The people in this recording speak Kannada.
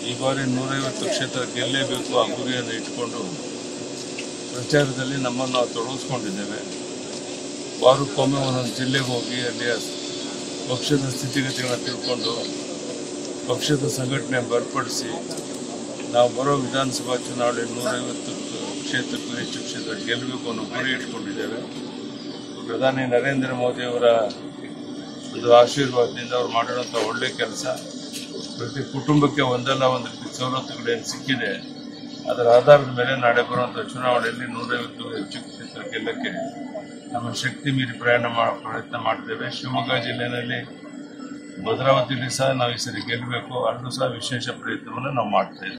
ಈ ಬಾರಿ ನೂರೈವತ್ತು ಕ್ಷೇತ್ರ ಗೆಲ್ಲೇಬೇಕು ಆ ಗುರಿಯನ್ನು ಇಟ್ಕೊಂಡು ಪ್ರಚಾರದಲ್ಲಿ ನಮ್ಮನ್ನು ನಾವು ತೊಡಗಿಸ್ಕೊಂಡಿದ್ದೇವೆ ವಾರಕ್ಕೊಮ್ಮೆ ಒಂದೊಂದು ಜಿಲ್ಲೆಗೆ ಹೋಗಿ ಅಲ್ಲಿಯ ಪಕ್ಷದ ಸ್ಥಿತಿಗತಿಗಳನ್ನು ತಿಳ್ಕೊಂಡು ಪಕ್ಷದ ಸಂಘಟನೆ ಬಲಪಡಿಸಿ ನಾವು ಬರೋ ವಿಧಾನಸಭಾ ಚುನಾವಣೆ ನೂರೈವತ್ತು ಕ್ಷೇತ್ರಕ್ಕೂ ಹೆಚ್ಚು ಕ್ಷೇತ್ರ ಗೆಲ್ಲಬೇಕು ಅನ್ನೋ ಗುರಿ ಇಟ್ಕೊಂಡಿದ್ದೇವೆ ಪ್ರಧಾನಿ ನರೇಂದ್ರ ಮೋದಿಯವರ ಒಂದು ಆಶೀರ್ವಾದದಿಂದ ಅವ್ರು ಮಾಡಿರುವಂಥ ಒಳ್ಳೆ ಕೆಲಸ ಪ್ರತಿ ಕುಟುಂಬಕ್ಕೆ ಒಂದಲ್ಲ ಒಂದು ರೀತಿ ಸವಲತ್ತುಗಳೇನು ಸಿಕ್ಕಿದೆ ಅದರ ಆಧಾರದ ಮೇಲೆ ನಾಳೆ ಬರುವಂಥ ಚುನಾವಣೆಯಲ್ಲಿ ನೂರೈವತ್ತು ಹೆಚ್ಚು ಕ್ಷೇತ್ರ ಗೆಲ್ಲಕ್ಕೆ ನಮ್ಮ ಶಕ್ತಿ ಮೀರಿ ಪ್ರಯಾಣ ಮಾಡೋ ಪ್ರಯತ್ನ ಮಾಡ್ತೇವೆ ಶಿವಮೊಗ್ಗ ಜಿಲ್ಲೆಯಲ್ಲಿ ಭದ್ರಾವತಿಯಲ್ಲಿ ಸಹ ನಾವು ಈ ಸರಿ ಗೆಲ್ಲಬೇಕು ಅಲ್ಲೂ ಸಹ ವಿಶೇಷ ಪ್ರಯತ್ನವನ್ನು ನಾವು ಮಾಡ್ತಾ ಇದ್ದೇವೆ